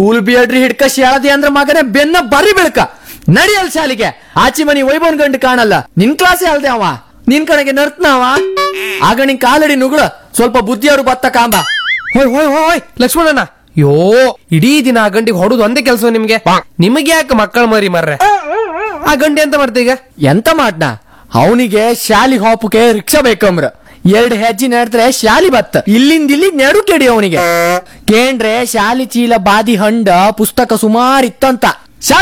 school ಬಿಯಡ್ರಿ ಹಿಡ್ಕ ಶಾಳದಿ ಅಂದ್ರ ಮಗನೇ ಬೆನ್ನ ಬರಿ ಬೆಳಕ ನಡಿಯಲ್ ಶಾಲಿಗೆ ಆಚಿ ಮನಿ ವೈಭವನ್ ಗಂಡು ಕಾಣಲ್ಲ ನಿನ್ ಕ್ಲಾಸೇ ಅಲ್ದೆ ಅವ ನಿನ್ ಕಡೆಗೆ ನರ್ತನವ ಆಗ ನಿನ್ ಕಾಲಡಿ ನುಗುಳ ಸ್ವಲ್ಪ ಬುದ್ಧಿಯವರು ಬತ್ತ ಕಾಂಬ ಹೋಯ್ ಹೋಯ್ ಹೋಯ್ ಲಕ್ಷ್ಮಣಣ್ಣ ಯೋ ಇಡೀ ದಿನ ಆ ಗಂಡಿಗೆ ಹೊಡುದು ಒಂದೇ ಕೆಲಸ ನಿಮ್ಗೆ ನಿಮಗೆ ಯಾಕೆ ಮಕ್ಕಳ ಮರಿ ಮರ್ರೆ ಆ ಗಂಡಿ ಎಂತ ಮಾಡ್ತಾ ಈಗ ಎಂತ ಮಾಡ್ನ ಅವನಿಗೆ ಶಾಲಿಗೆ ಹೋಪಕ್ಕೆ ರಿಕ್ಷಾ ಬೇಕಂಬ್ರ ಎರಡ್ ಹೆಜ್ಜೆ ನಡೆದ್ರೆ ಶಾಲಿ ಬತ್ತ ಇಲ್ಲಿಂದ ಇಲ್ಲಿ ನೆಡು ಕೆಡಿ ಅವನಿಗೆ ಕೇಂಡ್ರೆ ಶಾಲಿ ಚೀಲ ಬಾದಿ ಹಂಡ ಪುಸ್ತಕ ಸುಮಾರ್ ಇತ್ತಂತ